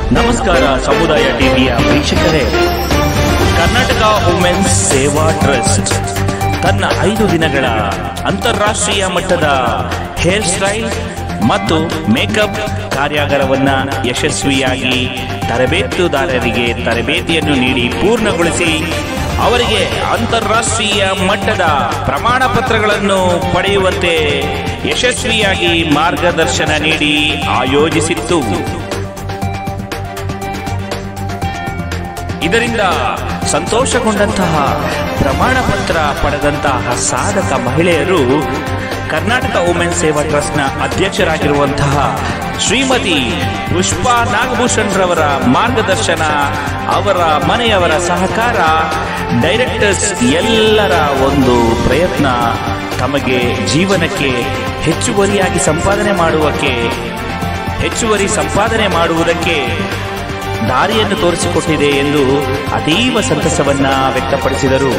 ನಮಸ್ಕಾರ ಸಮುದಾಯ ಟಿವಿಯ ವೀಕ್ಷಕರೇ ಕರ್ನಾಟಕ ವುಮೆನ್ಸ್ ಸೇವಾ ಟ್ರಸ್ಟ್ ತನ್ನ ಐದು ದಿನಗಳ ಅಂತಾರಾಷ್ಟ್ರೀಯ ಮಟ್ಟದ ಹೇರ್ ಸ್ಟೈಲ್ ಮತ್ತು ಮೇಕಪ್ ಕಾರ್ಯಾಗಾರವನ್ನ ಯಶಸ್ವಿಯಾಗಿ ತರಬೇತುದಾರರಿಗೆ ತರಬೇತಿಯನ್ನು ನೀಡಿ ಪೂರ್ಣಗೊಳಿಸಿ ಅವರಿಗೆ ಅಂತಾರಾಷ್ಟ್ರೀಯ ಮಟ್ಟದ ಪ್ರಮಾಣ ಪತ್ರಗಳನ್ನು ಪಡೆಯುವಂತೆ ಯಶಸ್ವಿಯಾಗಿ ಮಾರ್ಗದರ್ಶನ ನೀಡಿ ಆಯೋಜಿಸಿತ್ತು ಇದರಿಂದ ಸಂತೋಷಗೊಂಡಂತಹ ಪ್ರಮಾಣ ಪತ್ರ ಪಡೆದಂತಹ ಸಾಧಕ ಮಹಿಳೆಯರು ಕರ್ನಾಟಕ ವುಮೆನ್ ಸೇವಾ ಟ್ರಸ್ಟ್ನ ಅಧ್ಯಕ್ಷರಾಗಿರುವಂತಹ ಶ್ರೀಮತಿ ಪುಷ್ಪಾ ನಾಗಭೂಷಣ್ ರವರ ಮಾರ್ಗದರ್ಶನ ಅವರ ಮನೆಯವರ ಸಹಕಾರ ಡೈರೆಕ್ಟರ್ಸ್ ಎಲ್ಲರ ಒಂದು ಪ್ರಯತ್ನ ತಮಗೆ ಜೀವನಕ್ಕೆ ಹೆಚ್ಚುವರಿಯಾಗಿ ಸಂಪಾದನೆ ಮಾಡುವಕ್ಕೆ ಹೆಚ್ಚುವರಿ ಸಂಪಾದನೆ ಮಾಡುವುದಕ್ಕೆ ದಾರಿಯನ್ನು ತೋರಿಸಿಕೊಟ್ಟಿದೆ ಎಂದು ಅತೀವ ಸಂತಸವನ್ನ ವ್ಯಕ್ತಪಡಿಸಿದರು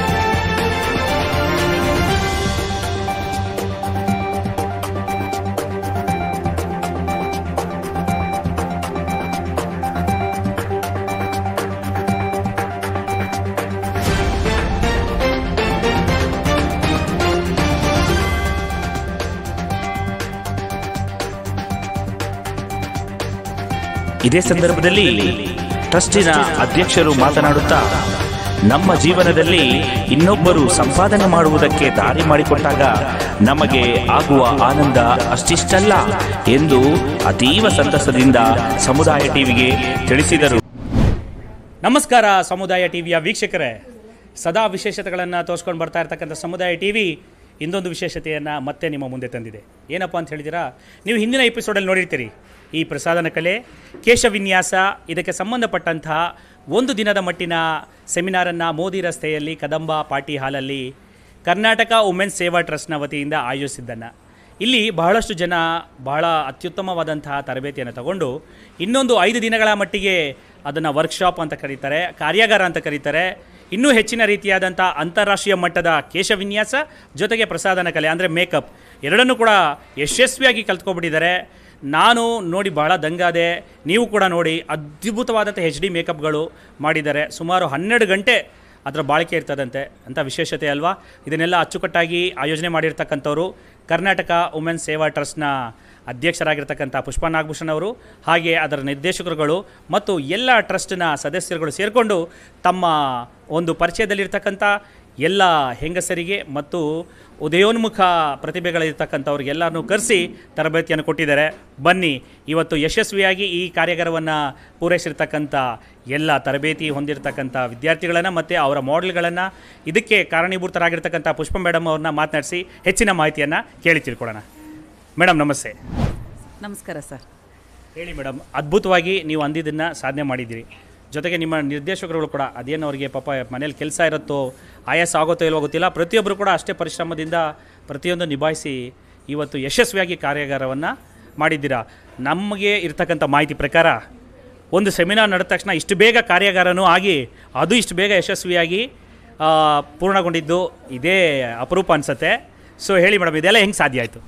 ಇದೇ ಸಂದರ್ಭದಲ್ಲಿ ಟ್ರಸ್ಟಿನ ಅಧ್ಯಕ್ಷರು ಮಾತನಾಡುತ್ತಾ ನಮ್ಮ ಜೀವನದಲ್ಲಿ ಇನ್ನೊಬ್ಬರು ಸಂಪಾದನೆ ಮಾಡುವುದಕ್ಕೆ ದಾರಿ ಮಾಡಿಕೊಟ್ಟಾಗ ನಮಗೆ ಆಗುವ ಆನಂದ ಅಷ್ಟಿಷ್ಟಲ್ಲ ಎಂದು ಅತೀವ ಸಂತಸದಿಂದ ಸಮುದಾಯ ಟಿವಿಗೆ ತಿಳಿಸಿದರು ನಮಸ್ಕಾರ ಸಮುದಾಯ ಟಿವಿಯ ವೀಕ್ಷಕರೇ ಸದಾ ವಿಶೇಷತೆಗಳನ್ನು ತೋರಿಸ್ಕೊಂಡು ಬರ್ತಾ ಇರ್ತಕ್ಕಂಥ ಸಮುದಾಯ ಟಿವಿ ಇನ್ನೊಂದು ವಿಶೇಷತೆಯನ್ನು ಮತ್ತೆ ನಿಮ್ಮ ಮುಂದೆ ತಂದಿದೆ ಏನಪ್ಪ ಅಂತ ಹೇಳಿದಿರಾ ನೀವು ಹಿಂದಿನ ಎಪಿಸೋಡಲ್ಲಿ ನೋಡಿರ್ತೀರಿ ಈ ಪ್ರಸಾದನ ಕಲೆ ಕೇಶವಿನ್ಯಾಸ ಇದಕ್ಕೆ ಸಂಬಂಧಪಟ್ಟಂತಹ ಒಂದು ದಿನದ ಮಟ್ಟಿನ ಸೆಮಿನಾರನ್ನು ಮೋದಿ ರಸ್ತೆಯಲ್ಲಿ ಕದಂಬ ಪಾರ್ಟಿ ಹಾಲಲ್ಲಿ ಕರ್ನಾಟಕ ವುಮೆನ್ಸ್ ಸೇವಾ ಟ್ರಸ್ಟ್ನ ವತಿಯಿಂದ ಆಯೋಜಿಸಿದ್ದನ್ನು ಇಲ್ಲಿ ಬಹಳಷ್ಟು ಜನ ಬಹಳ ಅತ್ಯುತ್ತಮವಾದಂತಹ ತರಬೇತಿಯನ್ನು ತಗೊಂಡು ಇನ್ನೊಂದು ಐದು ದಿನಗಳ ಮಟ್ಟಿಗೆ ಅದನ್ನು ವರ್ಕ್ಶಾಪ್ ಅಂತ ಕರೀತಾರೆ ಕಾರ್ಯಾಗಾರ ಅಂತ ಕರೀತಾರೆ ಇನ್ನೂ ಹೆಚ್ಚಿನ ರೀತಿಯಾದಂಥ ಅಂತಾರಾಷ್ಟ್ರೀಯ ಮಟ್ಟದ ಕೇಶವಿನ್ಯಾಸ ಜೊತೆಗೆ ಪ್ರಸಾದನ ಕಲೆ ಅಂದರೆ ಮೇಕಪ್ ಎರಡನ್ನೂ ಕೂಡ ಯಶಸ್ವಿಯಾಗಿ ಕಲ್ತ್ಕೊಬಿಟ್ಟಿದ್ದಾರೆ ನಾನು ನೋಡಿ ಬಹಳ ದಂಗಾದೆ ನೀವು ಕೂಡ ನೋಡಿ ಅದ್ಭುತವಾದಂಥ ಎಚ್ ಡಿ ಮೇಕಪ್ಗಳು ಮಾಡಿದ್ದಾರೆ ಸುಮಾರು ಹನ್ನೆರಡು ಗಂಟೆ ಅದರ ಬಾಳಿಕೆ ಇರ್ತದಂತೆ ಅಂತ ವಿಶೇಷತೆ ಅಲ್ವಾ ಇದನ್ನೆಲ್ಲ ಅಚ್ಚುಕಟ್ಟಾಗಿ ಆಯೋಜನೆ ಮಾಡಿರ್ತಕ್ಕಂಥವ್ರು ಕರ್ನಾಟಕ ವುಮೆನ್ ಸೇವಾ ಟ್ರಸ್ಟ್ನ ಅಧ್ಯಕ್ಷರಾಗಿರ್ತಕ್ಕಂಥ ಪುಷ್ಪಾ ನಾಗಭೂಷಣ್ ಅವರು ಹಾಗೆ ಅದರ ನಿರ್ದೇಶಕರುಗಳು ಮತ್ತು ಎಲ್ಲ ಟ್ರಸ್ಟ್ನ ಸದಸ್ಯರುಗಳು ಸೇರಿಕೊಂಡು ತಮ್ಮ ಒಂದು ಪರಿಚಯದಲ್ಲಿರ್ತಕ್ಕಂಥ ಎಲ್ಲ ಹೆಂಗಸರಿಗೆ ಮತ್ತು ಉದಯೋನ್ಮುಖ ಪ್ರತಿಭೆಗಳಿರ್ತಕ್ಕಂಥವ್ರಿಗೆಲ್ಲರನ್ನೂ ಕರೆಸಿ ತರಬೇತಿಯನ್ನು ಕೊಟ್ಟಿದ್ದಾರೆ ಬನ್ನಿ ಇವತ್ತು ಯಶಸ್ವಿಯಾಗಿ ಈ ಕಾರ್ಯಾಗಾರವನ್ನು ಪೂರೈಸಿರ್ತಕ್ಕಂಥ ಎಲ್ಲ ತರಬೇತಿ ಹೊಂದಿರತಕ್ಕಂಥ ವಿದ್ಯಾರ್ಥಿಗಳನ್ನು ಮತ್ತು ಅವರ ಮಾಡೆಲ್ಗಳನ್ನು ಇದಕ್ಕೆ ಕಾರಣೀಭೂತರಾಗಿರ್ತಕ್ಕಂಥ ಪುಷ್ಪ ಮೇಡಮ್ ಅವ್ರನ್ನ ಮಾತನಾಡಿಸಿ ಹೆಚ್ಚಿನ ಮಾಹಿತಿಯನ್ನು ಕೇಳಿ ತಿಳ್ಕೊಳ್ಳೋಣ ಮೇಡಮ್ ನಮಸ್ತೆ ನಮಸ್ಕಾರ ಸರ್ ಹೇಳಿ ಮೇಡಮ್ ಅದ್ಭುತವಾಗಿ ನೀವು ಅಂದಿದ್ದನ್ನು ಸಾಧನೆ ಮಾಡಿದ್ದೀರಿ ಜೊತೆಗೆ ನಿಮ್ಮ ನಿರ್ದೇಶಕರುಗಳು ಕೂಡ ಅದೇನು ಅವರಿಗೆ ಪಾಪ ಮನೇಲಿ ಕೆಲಸ ಇರುತ್ತೋ ಆಯಾಸ ಆಗುತ್ತೋ ಇಲ್ವೋ ಗೊತ್ತಿಲ್ಲ ಪ್ರತಿಯೊಬ್ಬರು ಕೂಡ ಅಷ್ಟೇ ಪರಿಶ್ರಮದಿಂದ ಪ್ರತಿಯೊಂದು ನಿಭಾಯಿಸಿ ಇವತ್ತು ಯಶಸ್ವಿಯಾಗಿ ಕಾರ್ಯಾಗಾರವನ್ನು ಮಾಡಿದ್ದೀರಾ ನಮಗೆ ಇರ್ತಕ್ಕಂಥ ಮಾಹಿತಿ ಪ್ರಕಾರ ಒಂದು ಸೆಮಿನಾರ್ ನಡೆದ ತಕ್ಷಣ ಇಷ್ಟು ಬೇಗ ಕಾರ್ಯಾಗಾರನೂ ಆಗಿ ಅದು ಇಷ್ಟು ಬೇಗ ಯಶಸ್ವಿಯಾಗಿ ಆ, ಪೂರ್ಣಗೊಂಡಿದ್ದು ಇದೇ ಅಪರೂಪ ಅನಿಸುತ್ತೆ ಸೊ ಹೇಳಿ ಮೇಡಮ್ ಇದೆಲ್ಲ ಹೆಂಗೆ ಸಾಧ್ಯ ಆಯಿತು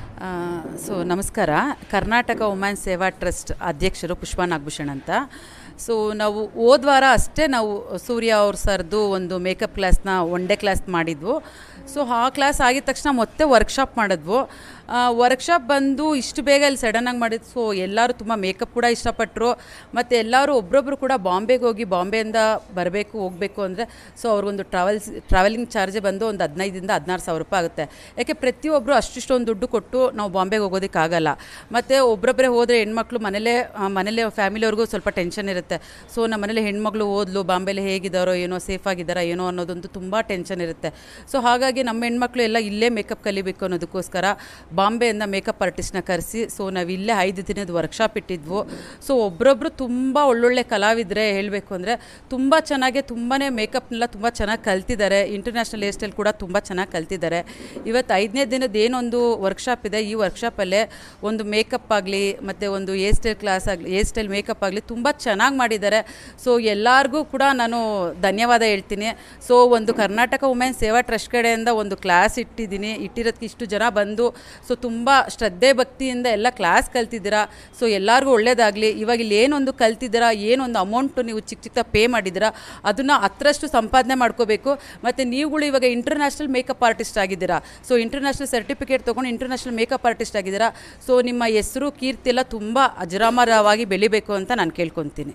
ಸೊ ನಮಸ್ಕಾರ ಕರ್ನಾಟಕ ವುಮೆನ್ ಸೇವಾ ಟ್ರಸ್ಟ್ ಅಧ್ಯಕ್ಷರು ಪುಷ್ಪಾ ನಾಗಭೂಷಣ್ ಅಂತ ಸೊ ನಾವು ಹೋದ ವಾರ ಅಷ್ಟೇ ನಾವು ಸೂರ್ಯ ಅವ್ರ ಸರ್ದು ಒಂದು ಮೇಕಪ್ ಕ್ಲಾಸ್ನ ಒನ್ ಡೇ ಕ್ಲಾಸ್ ಮಾಡಿದ್ವು ಸೊ ಆ ಕ್ಲಾಸ್ ಆಗಿದ ತಕ್ಷಣ ಮತ್ತೆ ವರ್ಕ್ಶಾಪ್ ಮಾಡಿದ್ವು ವರ್ಕ್ಶಾಪ್ ಬಂದು ಇಷ್ಟು ಬೇಗ ಇಲ್ಲಿ ಸಡನ್ನಾಗಿ ಮಾಡಿದ್ದು ಸೊ ಎಲ್ಲರೂ ತುಂಬ ಮೇಕಪ್ ಕೂಡ ಇಷ್ಟಪಟ್ಟರು ಮತ್ತು ಎಲ್ಲರೂ ಒಬ್ಬರೊಬ್ಬರು ಕೂಡ ಬಾಂಬೆಗೆ ಹೋಗಿ ಬಾಂಬೆಯಿಂದ ಬರಬೇಕು ಹೋಗಬೇಕು ಅಂದರೆ ಸೊ ಅವ್ರಿಗೊಂದು ಟ್ರಾವೆಲ್ಸ್ ಟ್ರಾವೆಲಿಂಗ್ ಚಾರ್ಜ್ ಬಂದು ಒಂದು ಹದಿನೈದಿಂದ ಹದಿನಾರು ಸಾವಿರ ರೂಪಾಯಿ ಆಗುತ್ತೆ ಯಾಕೆ ಪ್ರತಿಯೊಬ್ಬರು ಅಷ್ಟಿಷ್ಟೊಂದು ದುಡ್ಡು ಕೊಟ್ಟು ನಾವು ಬಾಂಬೆಗೆ ಹೋಗೋದಕ್ಕಾಗಲ್ಲ ಮತ್ತು ಒಬ್ಬರೊಬ್ಬರೇ ಹೋದರೆ ಹೆಣ್ಮಕ್ಳು ಮನೇಲೇ ಆ, ಮನೇಲೇ ಫ್ಯಾಮಿಲಿಯವ್ರಿಗೂ ಸ್ವಲ್ಪ ಟೆನ್ಷನ್ ಇರುತ್ತೆ ಸೊ ನಮ್ಮ ಮನೇಲಿ ಹೆಣ್ಮಕ್ಳು ಓದ್ಲು ಬಾಂಬೆಲಿ ಹೇಗಿದ್ದಾರೋ ಏನೋ ಸೇಫ್ ಆಗಿದ್ದಾರಾ ಏನೋ ಅನ್ನೋದೊಂದು ತುಂಬ ಟೆನ್ಷನ್ ಇರುತ್ತೆ ಸೊ ಹಾಗಾಗಿ ನಮ್ಮ ಹೆಣ್ಮಕ್ಳು ಎಲ್ಲ ಇಲ್ಲೇ ಮೇಕಪ್ ಕಲಿಬೇಕು ಅನ್ನೋದಕ್ಕೋಸ್ಕರ ಬಾಂಬೆಯಿಂದ ಮೇಕಪ್ ಆರ್ಟಿಸ್ಟ್ನ ಕರೆಸಿ ಸೊ ನಾವು ಇಲ್ಲೇ ಐದು ದಿನದ ವರ್ಕ್ಶಾಪ್ ಇಟ್ಟಿದ್ವು ಸೊ ಒಬ್ಬರೊಬ್ಬರು ತುಂಬ ಒಳ್ಳೊಳ್ಳೆ ಕಲಾವಿದರೆ ಹೇಳಬೇಕು ಅಂದರೆ ತುಂಬ ಚೆನ್ನಾಗಿ ತುಂಬಾ ಮೇಕಪ್ನೆಲ್ಲ ತುಂಬ ಚೆನ್ನಾಗಿ ಕಲ್ತಿದ್ದಾರೆ ಇಂಟರ್ನ್ಯಾಷನಲ್ ಹೇರ್ ಸ್ಟೈಲ್ ಕೂಡ ತುಂಬ ಚೆನ್ನಾಗಿ ಕಲ್ತಿದ್ದಾರೆ ಇವತ್ತು ಐದನೇ ದಿನದ ಏನೊಂದು ವರ್ಕ್ಶಾಪ್ ಇದೆ ಈ ವರ್ಕ್ಶಾಪಲ್ಲೇ ಒಂದು ಮೇಕಪ್ ಆಗಲಿ ಮತ್ತು ಒಂದು ಹೇರ್ ಸ್ಟೈಲ್ ಕ್ಲಾಸ್ ಆಗಲಿ ಹೇರ್ ಸ್ಟೈಲ್ ಮೇಕಪ್ ಆಗಲಿ ತುಂಬ ಚೆನ್ನಾಗಿ ಮಾಡಿದ್ದಾರೆ ಸೊ ಎಲ್ಲರಿಗೂ ಕೂಡ ನಾನು ಧನ್ಯವಾದ ಹೇಳ್ತೀನಿ ಸೊ ಒಂದು ಕರ್ನಾಟಕ ವುಮೆನ್ ಸೇವಾ ಟ್ರಸ್ಟ್ ಕಡೆಯಿಂದ ಒಂದು ಕ್ಲಾಸ್ ಇಟ್ಟಿದ್ದೀನಿ ಇಟ್ಟಿರೋದಕ್ಕೆ ಇಷ್ಟು ಜನ ಬಂದು ಸೊ ತುಂಬ ಶ್ರದ್ಧೆ ಭಕ್ತಿಯಿಂದ ಎಲ್ಲ ಕ್ಲಾಸ್ ಕಲ್ತಿದ್ದೀರಾ ಸೊ ಎಲ್ಲರಿಗೂ ಒಳ್ಳೇದಾಗಲಿ ಇವಾಗ ಇಲ್ಲಿ ಏನೊಂದು ಕಲ್ತಿದ್ದೀರಾ ಏನೊಂದು ಅಮೌಂಟು ನೀವು ಚಿಕ್ಕ ಚಿಕ್ಕ ಪೇ ಮಾಡಿದ್ದೀರಾ ಅದನ್ನು ಹತ್ತರಷ್ಟು ಸಂಪಾದನೆ ಮಾಡ್ಕೋಬೇಕು ಮತ್ತು ನೀವುಗಳು ಇವಾಗ ಇಂಟರ್ನ್ಯಾಷನಲ್ ಮೇಕಪ್ ಆರ್ಟಿಸ್ಟ್ ಆಗಿದ್ದೀರಾ ಸೊ ಇಂಟರ್ನ್ಯಾಷನಲ್ ಸರ್ಟಿಫಿಕೇಟ್ ತೊಗೊಂಡು ಇಂಟರ್ನ್ಯಾಷನಲ್ ಮೇಕಪ್ ಆರ್ಟಿಸ್ಟ್ ಆಗಿದ್ದೀರಾ ಸೊ ನಿಮ್ಮ ಹೆಸರು ಕೀರ್ತಿ ಎಲ್ಲ ತುಂಬ ಅಜರಾಮರವಾಗಿ ಬೆಳಿಬೇಕು ಅಂತ ನಾನು ಕೇಳ್ಕೊತೀನಿ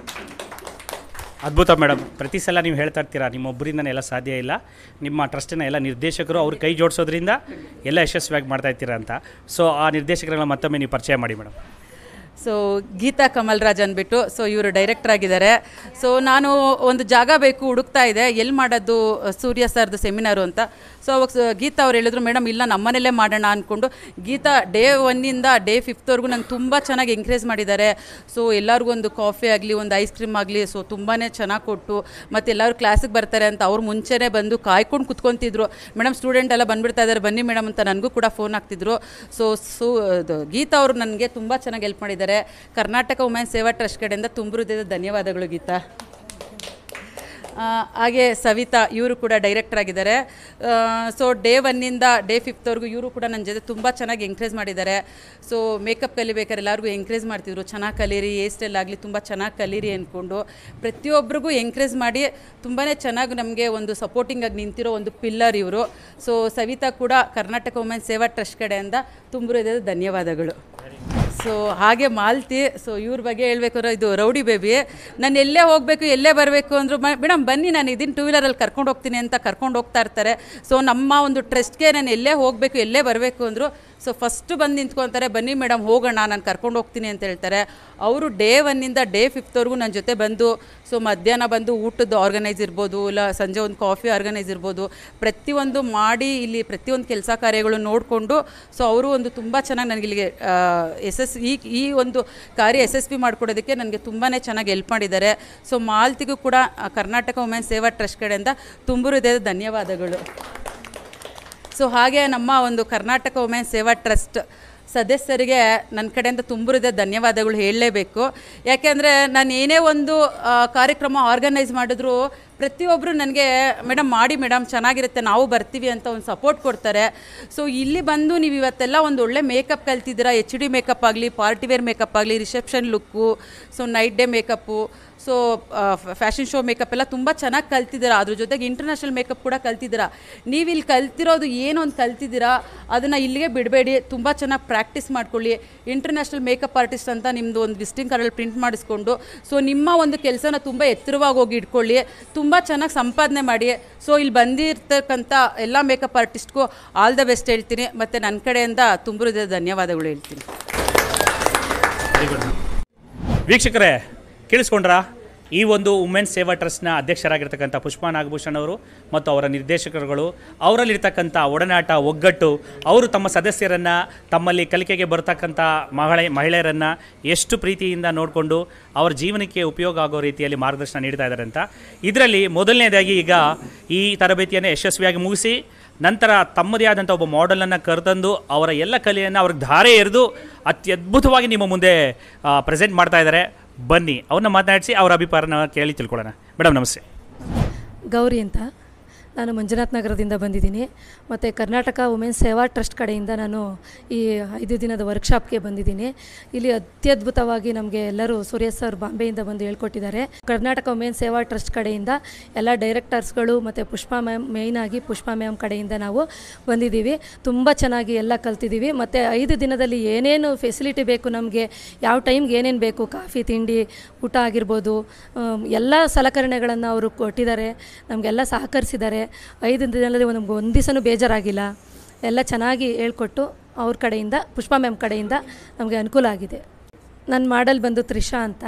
ಅದ್ಭುತ ಮೇಡಮ್ ಪ್ರತಿ ಸಲ ನೀವು ಹೇಳ್ತಾ ಇರ್ತೀರಾ ನಿಮ್ಮೊಬ್ಬರಿಂದನೇ ಎಲ್ಲ ಸಾಧ್ಯ ಇಲ್ಲ ನಿಮ್ಮ ಟ್ರಸ್ಟಿನ ಎಲ್ಲ ನಿರ್ದೇಶಕರು ಅವ್ರ ಕೈ ಜೋಡಿಸೋದ್ರಿಂದ ಎಲ್ಲ ಯಶಸ್ವಿಯಾಗಿ ಮಾಡ್ತಾ ಇರ್ತೀರಾ ಅಂತ ಸೊ ಆ ನಿರ್ದೇಶಕರನ್ನ ಮತ್ತೊಮ್ಮೆ ನೀವು ಪರಿಚಯ ಮಾಡಿ ಮೇಡಮ್ ಸೊ ಗೀತಾ ಕಮಲ್ರಾಜ್ ಅಂದ್ಬಿಟ್ಟು ಸೊ ಇವರು ಡೈರೆಕ್ಟರ್ ಆಗಿದ್ದಾರೆ ಸೊ ನಾನು ಒಂದು ಜಾಗ ಬೇಕು ಹುಡುಕ್ತಾ ಇದೆ ಎಲ್ಲಿ ಮಾಡೋದು ಸೂರ್ಯ ಸರ್ದು ಸೆಮಿನಾರು ಅಂತ ಸೊ ಅವಾಗ ಸ- ಗೀತಾ ಅವ್ರು ಹೇಳಿದ್ರು ಮೇಡಮ್ ಇಲ್ಲ ನಮ್ಮನೇಲೇ ಮಾಡೋಣ ಅಂದ್ಕೊಂಡು ಗೀತಾ ಡೇ ಒನ್ನಿಂದ ಡೇ ಫಿಫ್ತ್ವರೆಗೂ ನಂಗೆ ತುಂಬ ಚೆನ್ನಾಗಿ ಎಂಕರೇಜ್ ಮಾಡಿದ್ದಾರೆ ಸೊ ಎಲ್ಲರಿಗೂ ಒಂದು ಕಾಫಿ ಆಗಲಿ ಒಂದು ಐಸ್ ಕ್ರೀಮ್ ಆಗಲಿ ಸೊ ತುಂಬಾ ಚೆನ್ನಾಗಿ ಕೊಟ್ಟು ಮತ್ತು ಎಲ್ಲರೂ ಕ್ಲಾಸಿಗೆ ಬರ್ತಾರೆ ಅಂತ ಅವ್ರು ಮುಂಚೆನೇ ಬಂದು ಕಾಯ್ಕೊಂಡು ಕುತ್ಕೊತಿದ್ರು ಮೇಡಮ್ ಸ್ಟೂಡೆಂಟ್ ಎಲ್ಲ ಬಂದ್ಬಿಡ್ತಾ ಇದ್ದಾರೆ ಬನ್ನಿ ಮೇಡಮ್ ಅಂತ ನನಗೂ ಕೂಡ ಫೋನ್ ಹಾಕ್ತಿದ್ರು ಸೊ ಸು ಅದು ಗೀತಾ ಅವರು ನನಗೆ ತುಂಬ ಚೆನ್ನಾಗಿ ಹೆಲ್ಪ್ ಮಾಡಿದ್ದಾರೆ ಕರ್ನಾಟಕ ವುಮೆನ್ ಸೇವಾ ಟ್ರಸ್ಟ್ ಕಡೆಯಿಂದ ತುಂಬ ಹೃದಯದ ಧನ್ಯವಾದಗಳು ಗೀತಾ ಆ, ಹಾಗೆ ಸವಿತಾ ಇವರು ಕೂಡ ಡೈರೆಕ್ಟರ್ ಆಗಿದ್ದಾರೆ ಸೊ ಡೇ ಒನ್ನಿಂದ ಡೇ ಫಿಫ್ತ್ವರೆಗೂ ಇವರು ಕೂಡ ನನ್ನ ಜೊತೆ ತುಂಬ ಚೆನ್ನಾಗಿ ಎಂಕರೇಜ್ ಮಾಡಿದ್ದಾರೆ ಸೊ ಮೇಕಪ್ ಕಲಿಬೇಕಾದ್ರೆ ಎಲ್ಲರಿಗೂ ಎಂಕರೇಜ್ ಮಾಡ್ತಿದ್ರು ಚೆನ್ನಾಗಿ ಕಲೀರಿ ಹೇರ್ ಸ್ಟೈಲ್ ಆಗಲಿ ತುಂಬ ಚೆನ್ನಾಗಿ ಕಲೀರಿ ಅಂದ್ಕೊಂಡು ಪ್ರತಿಯೊಬ್ಬರಿಗೂ ಎಂಕರೇಜ್ ಮಾಡಿ ತುಂಬಾ ಚೆನ್ನಾಗಿ ನಮಗೆ ಒಂದು ಸಪೋರ್ಟಿಂಗಾಗಿ ನಿಂತಿರೋ ಒಂದು ಪಿಲ್ಲರ್ ಇವರು ಸೊ ಸವಿತಾ ಕೂಡ ಕರ್ನಾಟಕ ವುಮೆನ್ ಸೇವಾ ಟ್ರಸ್ಟ್ ಕಡೆಯಿಂದ ತುಂಬ ಹೃದಯದ ಧನ್ಯವಾದಗಳು ಸೊ ಹಾಗೆ ಮಾಲ್ತಿ ಸೊ ಇವ್ರ ಬಗ್ಗೆ ಹೇಳ್ಬೇಕು ಅಂದ್ರೆ ಇದು ರೌಡಿ ಬೇಬಿ ನಾನು ಎಲ್ಲೇ ಹೋಗಬೇಕು ಎಲ್ಲೇ ಬರಬೇಕು ಅಂದರು ಮೇಡಮ್ ಬನ್ನಿ ನಾನು ಇದನ್ನು ಟೂ ವೀಲರಲ್ಲಿ ಕರ್ಕೊಂಡು ಹೋಗ್ತೀನಿ ಅಂತ ಕರ್ಕೊಂಡು ಹೋಗ್ತಾ ಇರ್ತಾರೆ ಸೊ ನಮ್ಮ ಒಂದು ಟ್ರಸ್ಟ್ಗೆ ನಾನು ಎಲ್ಲೇ ಹೋಗಬೇಕು ಎಲ್ಲೇ ಬರಬೇಕು ಅಂದರು ಸೊ ಫಸ್ಟ್ ಬಂದು ನಿಂತ್ಕೊತಾರೆ ಬನ್ನಿ ಮೇಡಮ್ ಹೋಗೋಣ ನಾನು ಕರ್ಕೊಂಡು ಹೋಗ್ತೀನಿ ಅಂತ ಹೇಳ್ತಾರೆ ಅವರು ಡೇ ಒನ್ನಿಂದ ಡೇ ಫಿಫ್ತ್ವರೆಗೂ ನನ್ನ ಜೊತೆ ಬಂದು ಸೊ ಮಧ್ಯಾಹ್ನ ಬಂದು ಊಟದ್ದು ಆರ್ಗನೈಸ್ ಇರ್ಬೋದು ಇಲ್ಲ ಸಂಜೆ ಒಂದು ಕಾಫಿ ಆರ್ಗನೈಸ್ ಇರ್ಬೋದು ಪ್ರತಿಯೊಂದು ಮಾಡಿ ಇಲ್ಲಿ ಪ್ರತಿಯೊಂದು ಕೆಲಸ ಕಾರ್ಯಗಳು ನೋಡಿಕೊಂಡು ಸೊ ಅವರು ಒಂದು ತುಂಬ ಚೆನ್ನಾಗಿ ನನಗೆ ಇಲ್ಲಿಗೆ ಎಸ್ ಎಸ್ ಈ ಈ ಒಂದು ಕಾರ್ಯ ಯಶಸ್ವಿ ಮಾಡಿಕೊಡೋದಕ್ಕೆ ನನಗೆ ತುಂಬಾ ಚೆನ್ನಾಗಿ ಹೆಲ್ಪ್ ಮಾಡಿದ್ದಾರೆ ಸೊ ಮಾಲ್ತಿಗೂ ಕೂಡ ಆ, ಕರ್ನಾಟಕ ವುಮೆನ್ ಸೇವಾ ಟ್ರಸ್ಟ್ ಕಡೆಯಿಂದ ತುಂಬ ಹೃದಯದ ಧನ್ಯವಾದಗಳು ಸೊ ಹಾಗೆ ನಮ್ಮ ಒಂದು ಕರ್ನಾಟಕ ವುಮೆನ್ ಸೇವಾ ಟ್ರಸ್ಟ್ ಸದಸ್ಯರಿಗೆ ನನ್ನ ಕಡೆಯಿಂದ ತುಂಬಿರದ ಧನ್ಯವಾದಗಳು ಹೇಳಲೇಬೇಕು ಯಾಕೆಂದರೆ ನಾನು ಏನೇ ಒಂದು ಆ, ಕಾರ್ಯಕ್ರಮ ಆರ್ಗನೈಸ್ ಮಾಡಿದ್ರು ಪ್ರತಿಯೊಬ್ಬರು ನನಗೆ ಮೇಡಮ್ ಮಾಡಿ ಮೇಡಮ್ ಚೆನ್ನಾಗಿರುತ್ತೆ ನಾವು ಬರ್ತೀವಿ ಅಂತ ಒಂದು ಸಪೋರ್ಟ್ ಕೊಡ್ತಾರೆ ಸೊ ಇಲ್ಲಿ ಬಂದು ನೀವು ಇವತ್ತೆಲ್ಲ ಒಂದು ಒಳ್ಳೆ ಮೇಕಪ್ ಕಲ್ತಿದ್ದೀರಾ ಎಚ್ ಡಿ ಮೇಕಪ್ ಆಗಲಿ ಪಾರ್ಟಿ ವೇರ್ ಮೇಕಪ್ ಆಗಲಿ reception look so night day makeup so fashion show makeup ಎಲ್ಲ ತುಂಬ ಚೆನ್ನಾಗಿ ಕಲ್ತಿದ್ದೀರಾ ಅದ್ರ ಜೊತೆಗೆ ಇಂಟರ್ನ್ಯಾಷನಲ್ ಮೇಕಪ್ ಕೂಡ ಕಲ್ತಿದ್ದೀರಾ ನೀವು ಇಲ್ಲಿ ಕಲ್ತಿರೋದು ಏನು ಒಂದು ಕಲ್ತಿದ್ದೀರಾ ಅದನ್ನು ಇಲ್ಲಿಗೆ ಬಿಡಬೇಡಿ ತುಂಬ ಚೆನ್ನಾಗಿ ಪ್ರಾಕ್ಟೀಸ್ ಮಾಡ್ಕೊಳ್ಳಿ ಇಂಟರ್ನ್ಯಾಷನಲ್ ಮೇಕಪ್ ಆರ್ಟಿಸ್ಟ್ ಅಂತ ನಿಮ್ಮದು ಒಂದು ವಿಸಿಟಿಂಗ್ ಕಾರ್ಡಲ್ಲಿ ಪ್ರಿಂಟ್ ಮಾಡಿಸ್ಕೊಂಡು ಸೊ ನಿಮ್ಮ ಒಂದು ಕೆಲಸನ ತುಂಬ ಎತ್ತರವಾಗಿ ಹೋಗಿ ಇಟ್ಕೊಳ್ಳಿ ತುಂಬ ಚೆನ್ನಾಗಿ ಸಂಪಾದನೆ ಮಾಡಿ ಸೊ ಇಲ್ಲಿ ಬಂದಿರ್ತಕ್ಕಂಥ ಎಲ್ಲ ಮೇಕಪ್ ಆರ್ಟಿಸ್ಟ್ಗೂ ಆಲ್ ದ ಬೆಸ್ಟ್ ಹೇಳ್ತೀನಿ ಮತ್ತು ನನ್ನ ಕಡೆಯಿಂದ ತುಂಬ ಹೃದಯದ ಧನ್ಯವಾದಗಳು ಹೇಳ್ತೀನಿ ವೀಕ್ಷಕರೇ ಕೇಳಿಸ್ಕೊಂಡ್ರಾ ಈ ಒಂದು ವುಮೆನ್ಸ್ ಸೇವಾ ಟ್ರಸ್ಟ್ನ ಅಧ್ಯಕ್ಷರಾಗಿರ್ತಕ್ಕಂಥ ಪುಷ್ಪಾ ನಾಗಭೂಷಣ್ ಅವರು ಮತ್ತು ಅವರ ನಿರ್ದೇಶಕರುಗಳು ಅವರಲ್ಲಿರ್ತಕ್ಕಂಥ ಒಡನಾಟ ಒಗ್ಗಟ್ಟು ಅವರು ತಮ್ಮ ಸದಸ್ಯರನ್ನು ತಮ್ಮಲ್ಲಿ ಕಲಿಕೆಗೆ ಬರ್ತಕ್ಕಂಥ ಮಹಿಳೆ ಮಹಿಳೆಯರನ್ನು ಎಷ್ಟು ಪ್ರೀತಿಯಿಂದ ನೋಡಿಕೊಂಡು ಅವರ ಜೀವನಕ್ಕೆ ಉಪಯೋಗ ಆಗೋ ರೀತಿಯಲ್ಲಿ ಮಾರ್ಗದರ್ಶನ ನೀಡ್ತಾ ಇದ್ದಾರೆ ಅಂತ ಇದರಲ್ಲಿ ಮೊದಲನೇದಾಗಿ ಈಗ ಈ ತರಬೇತಿಯನ್ನು ಯಶಸ್ವಿಯಾಗಿ ಮುಗಿಸಿ ನಂತರ ತಮ್ಮದೇ ಆದಂಥ ಒಬ್ಬ ಮಾಡೆಲನ್ನು ಕರೆತಂದು ಅವರ ಎಲ್ಲ ಕಲೆಯನ್ನು ಅವ್ರಿಗೆ ಧಾರೆ ಎರೆದು ಅತ್ಯದ್ಭುತವಾಗಿ ನಿಮ್ಮ ಮುಂದೆ ಪ್ರೆಸೆಂಟ್ ಮಾಡ್ತಾ ಇದ್ದಾರೆ ಬನ್ನಿ ಅವ್ರನ್ನ ಮಾತನಾಡಿಸಿ ಅವರ ಅಭಿಪ್ರಾಯನ ಕೇಳಿ ತಿಳ್ಕೊಳ್ಳೋಣ ಮೇಡಮ್ ನಮಸ್ತೆ ಗೌರಿ ಅಂತ ನಾನು ಮಂಜುನಾಥ್ ನಗರದಿಂದ ಬಂದಿದ್ದೀನಿ ಮತ್ತು ಕರ್ನಾಟಕ ವುಮೆನ್ಸ್ ಸೇವಾ ಟ್ರಸ್ಟ್ ಕಡೆಯಿಂದ ನಾನು ಈ ಐದು ದಿನದ ವರ್ಕ್ಶಾಪ್ಗೆ ಬಂದಿದ್ದೀನಿ ಇಲ್ಲಿ ಅತ್ಯದ್ಭುತವಾಗಿ ನಮಗೆ ಎಲ್ಲರೂ ಸೂರ್ಯ ಸರ್ ಬಾಂಬೆಯಿಂದ ಬಂದು ಹೇಳ್ಕೊಟ್ಟಿದ್ದಾರೆ ಕರ್ನಾಟಕ ವುಮೆನ್ಸ್ ಸೇವಾ ಟ್ರಸ್ಟ್ ಕಡೆಯಿಂದ ಎಲ್ಲ ಡೈರೆಕ್ಟರ್ಸ್ಗಳು ಮತ್ತು ಪುಷ್ಪಾ ಮ್ಯಾಮ್ ಮೇಯ್ನಾಗಿ ಪುಷ್ಪಾ ಮ್ಯಾಮ್ ಕಡೆಯಿಂದ ನಾವು ಬಂದಿದ್ದೀವಿ ತುಂಬ ಚೆನ್ನಾಗಿ ಎಲ್ಲ ಕಲ್ತಿದ್ದೀವಿ ಮತ್ತು ಐದು ದಿನದಲ್ಲಿ ಏನೇನು ಫೆಸಿಲಿಟಿ ಬೇಕು ನಮಗೆ ಯಾವ ಟೈಮ್ಗೆ ಏನೇನು ಬೇಕು ಕಾಫಿ ತಿಂಡಿ ಊಟ ಆಗಿರ್ಬೋದು ಆಮ್, ಎಲ್ಲ ಸಲಕರಣೆಗಳನ್ನು ಅವರು ಕೊಟ್ಟಿದ್ದಾರೆ ನಮಗೆಲ್ಲ ಸಹಕರಿಸಿದ್ದಾರೆ ಐದು ದಿನದಲ್ಲಿ ನಮ್ಗೆ ಒಂದು ದಿವಸನೂ ಬೇಜಾರಾಗಿಲ್ಲ ಎಲ್ಲ ಚೆನ್ನಾಗಿ ಹೇಳ್ಕೊಟ್ಟು ಅವ್ರ ಕಡೆಯಿಂದ ಪುಷ್ಪಾ ಮ್ಯಾಮ್ ಕಡೆಯಿಂದ ನಮಗೆ ಅನುಕೂಲ ಆಗಿದೆ ನನ್ನ ಮಾಡಲ್ ಬಂದು ತ್ರಿಷಾ ಅಂತ